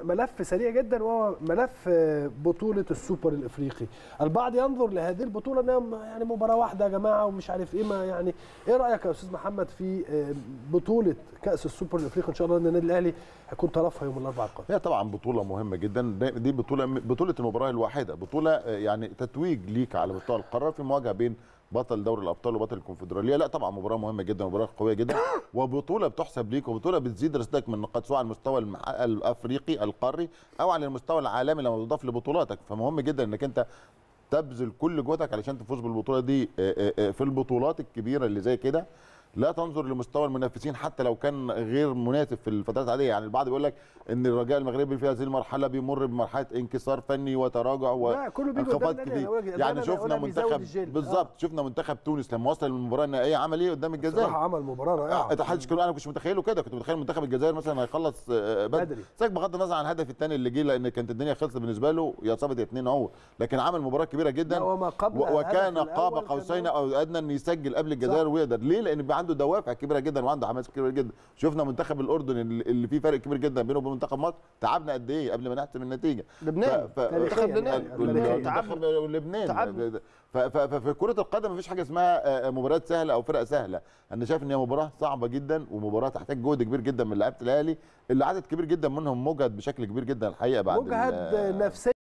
ملف سريع جدا وهو ملف آه، بطوله السوبر الافريقي البعض ينظر لهذه البطوله انها م- يعني مباراه واحده يا جماعه ومش عارف ايه ما يعني ايه رايك يا استاذ محمد في آه، بطوله كاس السوبر الافريقي ان شاء الله ان النادي الاهلي هيكون طرفها يوم الاربعاء القادم هي طبعا بطوله مهمه جدا دي بطوله بطوله المباراه الواحده بطوله آه، يعني تتويج ليك على مستوى القاره في مواجهه بين بطل دوري الابطال وبطل الكونفدراليه لا طبعا مباراه مهمه جدا مباراه قويه جدا وبطوله بتحسب ليك وبطوله بتزيد رصيدك من النقاط سواء على المستوى المح- الافريقي القاري او على المستوى العالمي لما تضاف لبطولاتك فمهم جدا انك انت تبذل كل جهدك علشان تفوز بالبطوله دي آه، آه، آه، في البطولات الكبيره اللي زي كده لا تنظر لمستوى المنافسين حتى لو كان غير مناسب في الفترات العاديه يعني البعض بيقول لك ان الرجاء المغربي في هذه المرحله بيمر بمرحله انكسار فني وتراجع لا، كله بيجي قدام وانخفاض النادي كتير الأهلي. ده يعني أنا شفنا بقولها بيزود منتخب الجيل. بالظبط شفنا منتخب تونس لما وصل للمباراه النهائيه عمل ايه قدام الجزائر صراحه عمل مباراه رائعه انت حدش كان انا كنتش متخيله كده كنت متخيل منتخب الجزائر مثلا هيخلص آه، بدري بدري. سيبك بغض النظر عن الهدف الثاني اللي جه لان كانت الدنيا خلصت بالنسبه له يا صابت يا اتنين اهو لكن عمل مباراه كبيره جدا لا، وما قبل و- وكان الهدف قاب الأول كان قوسين هو- او ادنى ان يسجل قبل الجزائر ويقدر ليه لان بيبقى عنده دوافع كبيره جدا وعنده حماس كبير جدا شفنا منتخب الاردن اللي اللي فيه فرق كبير جدا بينه وبين منتخب مصر تعبنا قد ايه قبل ما نحسم النتيجه لبنان ف- ف- تاريخياً منتخب يعني. لبنان تاريخياً. المنتخب ولبنان تعادل. ف- ف- ففي كرة القدم مفيش حاجة اسمها آه، مباريات سهلة أو فرق سهلة، أنا شايف إن هي مباراة صعبة جدا ومباراة تحتاج جهد كبير جدا من لعيبة الأهلي اللي عدد كبير جدا منهم مجهد بشكل كبير جدا الحقيقة بعد ال- مجهد نفسيا